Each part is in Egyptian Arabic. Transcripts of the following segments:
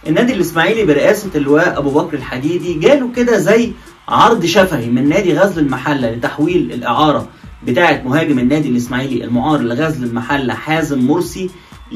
النادي الاسماعيلي برئاسه اللواء ابو بكر الحديدي جاله كده زي عرض شفهي من نادي غزل المحله لتحويل الاعاره بتاعه مهاجم النادي الاسماعيلي المعار لغزل المحله حازم مرسي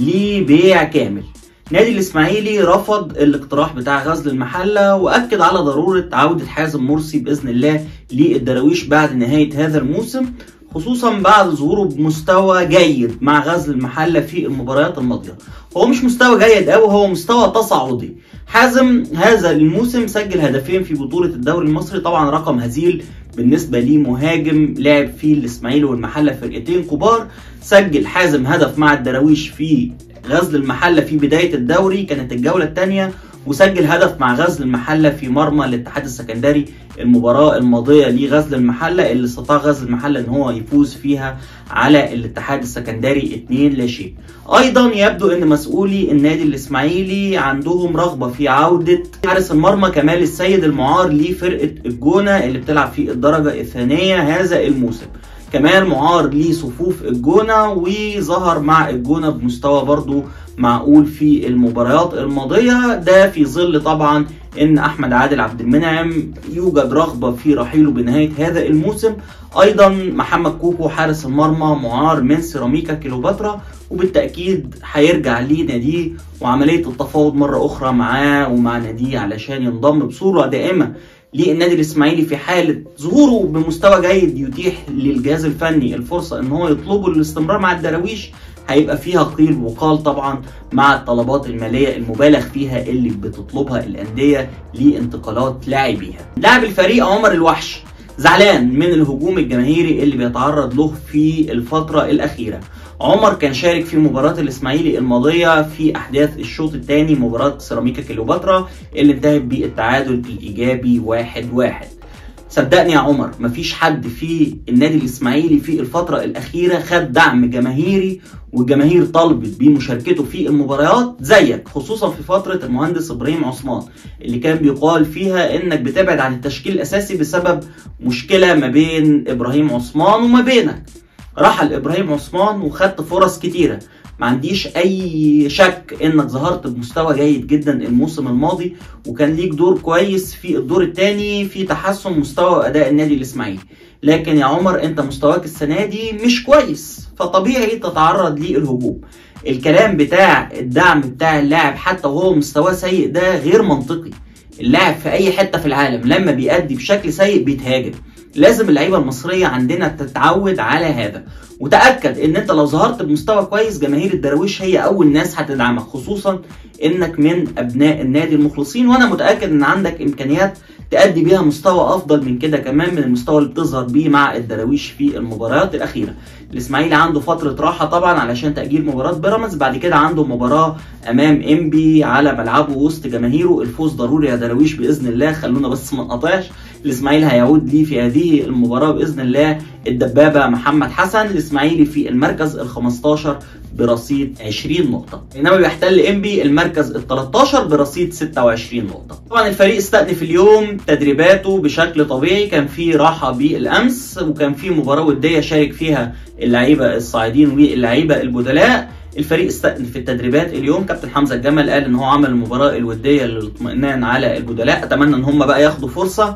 لبيع كامل نادي الاسماعيلي رفض الاقتراح بتاع غزل المحله واكد على ضروره عوده حازم مرسي باذن الله للدراويش بعد نهايه هذا الموسم خصوصا بعد ظهوره بمستوى جيد مع غزل المحله في المباريات الماضيه هو مش مستوى جيد قوي هو مستوى تصاعدي حازم هذا الموسم سجل هدفين في بطوله الدوري المصري طبعا رقم هزيل بالنسبه ليه مهاجم لعب في الاسماعيلي والمحله فرقتين كبار سجل حازم هدف مع الدراويش في غزل المحله في بدايه الدوري كانت الجوله الثانيه وسجل هدف مع غزل المحله في مرمى الاتحاد السكندري المباراه الماضيه لغزل المحله اللي استطاع غزل المحله ان هو يفوز فيها على الاتحاد السكندري 2 لا شيء. ايضا يبدو ان مسؤولي النادي الاسماعيلي عندهم رغبه في عوده حارس المرمى كمال السيد المعار لفرقه الجونه اللي بتلعب في الدرجه الثانيه هذا الموسم. كمال معار لصفوف الجونه وظهر مع الجونه بمستوى برضو معقول في المباريات الماضيه ده في ظل طبعا ان احمد عادل عبد المنعم يوجد رغبه في رحيله بنهايه هذا الموسم ايضا محمد كوكو حارس المرمى معار من سيراميكا كيلوباترا وبالتاكيد هيرجع لناديه وعمليه التفاوض مره اخرى معاه ومع ناديه علشان ينضم بصوره دائمه للنادي الاسماعيلي في حاله ظهوره بمستوى جيد يتيح للجهاز الفني الفرصه ان هو يطلبه للاستمرار مع الدراويش هيبقى فيها قيل وقال طبعا مع الطلبات الماليه المبالغ فيها اللي بتطلبها الانديه لانتقالات لاعبيها. لاعب الفريق عمر الوحش زعلان من الهجوم الجماهيري اللي بيتعرض له في الفتره الاخيره. عمر كان شارك في مباراة الإسماعيلي الماضية في أحداث الشوط الثاني مباراة سيراميكا كيلوباترا اللي انتهت بالتعادل الإيجابي واحد واحد. صدقني يا عمر مفيش حد في النادي الاسماعيلي في الفترة الأخيرة خد دعم جماهيري والجماهير طلبت بمشاركته في المباريات زيك خصوصا في فترة المهندس إبراهيم عثمان اللي كان بيقال فيها إنك بتبعد عن التشكيل الأساسي بسبب مشكلة ما بين إبراهيم عثمان وما بينك رحل إبراهيم عثمان وخدت فرص كتيرة ما عنديش اي شك انك ظهرت بمستوى جيد جدا الموسم الماضي وكان ليك دور كويس في الدور الثاني في تحسن مستوى اداء النادي الاسماعيلي لكن يا عمر انت مستواك السنه دي مش كويس فطبيعي تتعرض للهجوم الكلام بتاع الدعم بتاع اللاعب حتى وهو مستواه سيء ده غير منطقي اللاعب في اي حته في العالم لما بيأدي بشكل سيء بيتهاجم لازم اللعيبه المصريه عندنا تتعود على هذا وتاكد ان انت لو ظهرت بمستوى كويس جماهير الدراويش هي اول ناس هتدعمك خصوصا انك من ابناء النادي المخلصين وانا متاكد ان عندك امكانيات تأدي بيها مستوى افضل من كده كمان من المستوى اللي بتظهر بيه مع الدراويش في المباريات الاخيره الاسماعيلي عنده فتره راحه طبعا علشان تاجيل مباراه بيراميدز بعد كده عنده مباراه امام انبي على ملعبه وسط جماهيره الفوز ضروري يا دراويش باذن الله خلونا بس ما نقطعش الاسماعيلي هيعود ليه في هذه المباراه باذن الله الدبابه محمد حسن الاسماعيلي في المركز ال 15 برصيد 20 نقطه بينما بيحتل انبي المركز ال 13 برصيد 26 نقطه طبعا الفريق استأنف اليوم تدريباته بشكل طبيعي كان في راحه بالامس وكان في مباراه وديه شارك فيها اللعيبه الصاعدين واللعيبه البدلاء الفريق استأنف التدريبات اليوم كابتن حمزه الجمل قال ان هو عمل المباراه الوديه للاطمئنان على البدلاء اتمنى ان هم بقى ياخدوا فرصه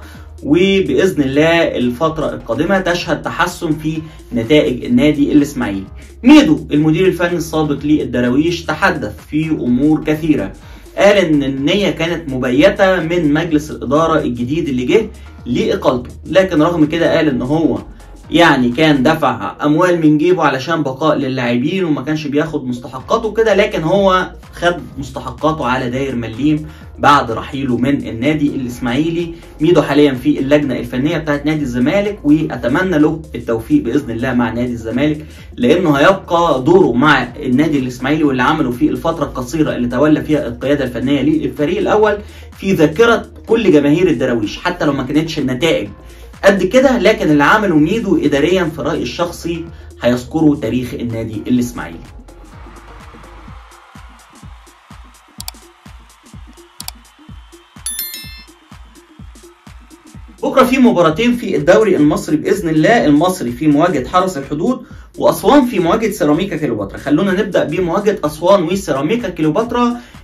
وباذن الله الفتره القادمه تشهد تحسن في نتائج النادي الاسماعيلي. ميدو المدير الفني السابق للدراويش تحدث في امور كثيره. قال ان النيه كانت مبيته من مجلس الاداره الجديد اللي جه لاقالته، لكن رغم كده قال ان هو يعني كان دفع اموال من جيبه علشان بقاء للاعبين وما كانش بياخد مستحقاته كده لكن هو خد مستحقاته على داير مليم بعد رحيله من النادي الاسماعيلي ميدو حاليا في اللجنه الفنيه بتاعت نادي الزمالك واتمنى له التوفيق باذن الله مع نادي الزمالك لانه هيبقى دوره مع النادي الاسماعيلي واللي عمله في الفتره القصيره اللي تولى فيها القياده الفنيه للفريق الاول في ذاكره كل جماهير الدراويش حتى لو ما كانتش النتائج قد كده لكن اللي عمله ميدو اداريا في رايي الشخصي هيذكره تاريخ النادي الاسماعيلي بكره في مباراتين في الدوري المصري باذن الله المصري في مواجهه حرس الحدود واسوان في مواجهه سيراميكا كيلوباترا خلونا نبدا بمواجهه اسوان وسيراميكا كيلوباترا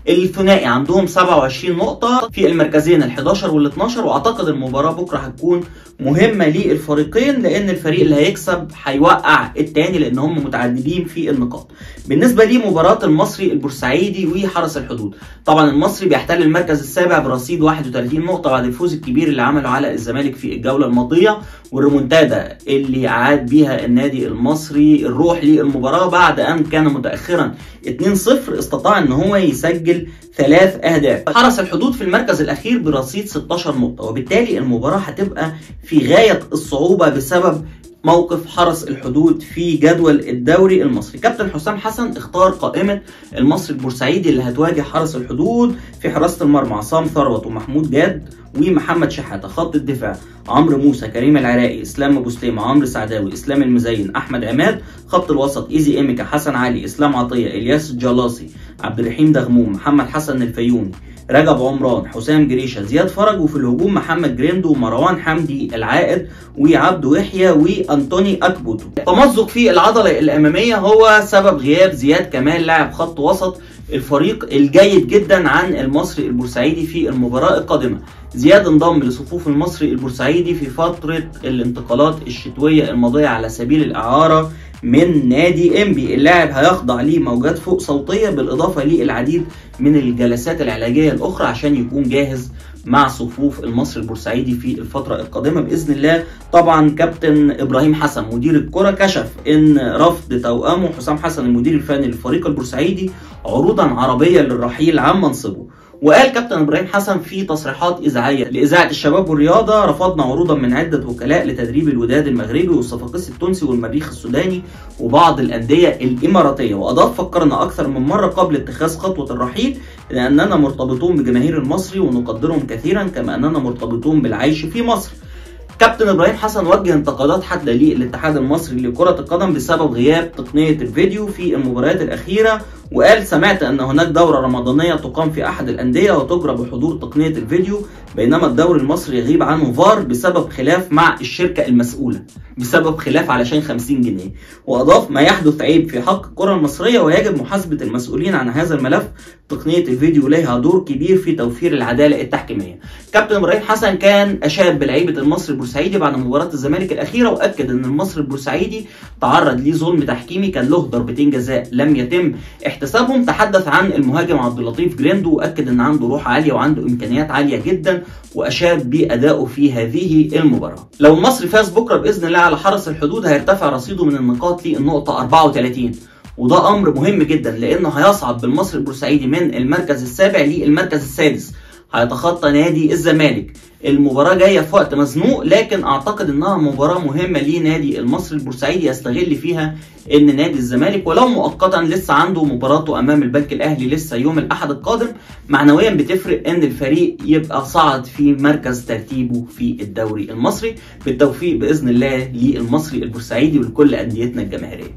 الثنائي عندهم 27 نقطة في المركزين ال 11 وال 12 واعتقد المباراة بكرة هتكون مهمة للفريقين لان الفريق اللي هيكسب هيوقع التاني لان هم متعددين في النقاط. بالنسبة لمباراة المصري البورسعيدي وحرس الحدود، طبعا المصري بيحتل المركز السابع برصيد 31 نقطة بعد الفوز الكبير اللي عمله على الزمالك في الجولة الماضية والريمونتادا اللي عاد بيها النادي المصري الروح للمباراة بعد ان كان متأخرا 2-0 استطاع ان هو يسجل ثلاث اهداف حرس الحدود في المركز الاخير برصيد 16 نقطة وبالتالي المباراة هتبقى في غاية الصعوبة بسبب موقف حرس الحدود في جدول الدوري المصري كابتن حسام حسن اختار قائمة المصري البورسعيدي اللي هتواجه حرس الحدود في حراسة المرمى عصام ثروت ومحمود جاد ومحمد شحاتة خط الدفاع عمرو موسى كريم العراقي اسلام ابو سليمة عمرو سعداوي اسلام المزين احمد عماد خط الوسط ايزي ايميكا حسن علي اسلام عطية الياس الجلاصي عبد الرحيم دغموم محمد حسن الفيومي رجب عمران حسام جريشة زياد فرج وفي الهجوم محمد جريندو ومروان حمدي العائد وعبدو يحيى وانطوني اكبوتو تمزق في العضلة الامامية هو سبب غياب زياد كمال لاعب خط وسط الفريق الجيد جدا عن المصري البورسعيدي في المباراة القادمة زياد انضم لصفوف المصري البورسعيدي في فترة الانتقالات الشتوية الماضية على سبيل الإعارة من نادي انبي اللاعب هيخضع لموجات فوق صوتيه بالاضافه للعديد من الجلسات العلاجيه الاخرى عشان يكون جاهز مع صفوف المصري البورسعيدي في الفتره القادمه باذن الله طبعا كابتن ابراهيم حسن مدير الكره كشف ان رفض توامه حسام حسن المدير الفني للفريق البورسعيدي عروضا عربيه للرحيل عن منصبه وقال كابتن ابراهيم حسن في تصريحات اذاعيه لاذاعه الشباب والرياضه رفضنا عروضا من عده وكلاء لتدريب الوداد المغربي والصفاقسي التونسي والمريخ السوداني وبعض الانديه الاماراتيه واضاف فكرنا اكثر من مره قبل اتخاذ خطوه الرحيل لاننا مرتبطون بجماهير المصري ونقدرهم كثيرا كما اننا مرتبطون بالعيش في مصر كابتن ابراهيم حسن وجه انتقادات حاده للاتحاد المصري لكره القدم بسبب غياب تقنيه الفيديو في المباريات الاخيره وقال سمعت ان هناك دوره رمضانيه تقام في احد الانديه وتجرى بحضور تقنيه الفيديو بينما الدوري المصري يغيب عنه فار بسبب خلاف مع الشركه المسؤوله بسبب خلاف علشان 50 جنيه واضاف ما يحدث عيب في حق الكره المصريه ويجب محاسبه المسؤولين عن هذا الملف تقنيه الفيديو لها دور كبير في توفير العداله التحكيميه كابتن ابراهيم حسن كان اشاد بلعيبه المصري البورسعيدي بعد مباراه الزمالك الاخيره واكد ان المصري البورسعيدي تعرض لظلم تحكيمي كان له ضربتين جزاء لم يتم احتسابهم تحدث عن المهاجم عبد اللطيف جريندو واكد ان عنده روح عاليه وعنده امكانيات عاليه جدا واشاد بادائه في هذه المباراه لو المصري فاز بكره باذن الله على حرس الحدود هيرتفع رصيده من النقاط للنقطه 34 وده امر مهم جدا لانه هيصعد بالمصري البورسعيدي من المركز السابع للمركز السادس هيتخطى نادي الزمالك المباراة جاية في وقت مزنوق لكن اعتقد انها مباراة مهمة لنادي المصري البورسعيدي يستغل فيها ان نادي الزمالك ولو مؤقتا لسه عنده مباراته امام البنك الاهلي لسه يوم الاحد القادم معنويا بتفرق ان الفريق يبقى صعد في مركز ترتيبه في الدوري المصري بالتوفيق باذن الله للمصري البورسعيدي ولكل انديتنا الجماهيريه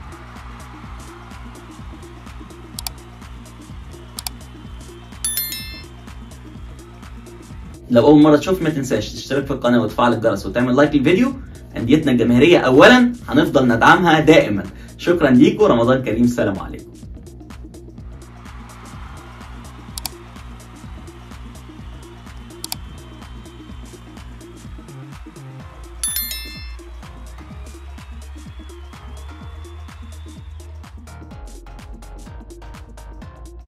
لو اول مره تشوف ما تنساش تشترك في القناه وتفعل الجرس وتعمل لايك للفيديو انديتنا الجماهيريه اولا هنفضل ندعمها دائما شكرا ليكم رمضان كريم سلام عليكم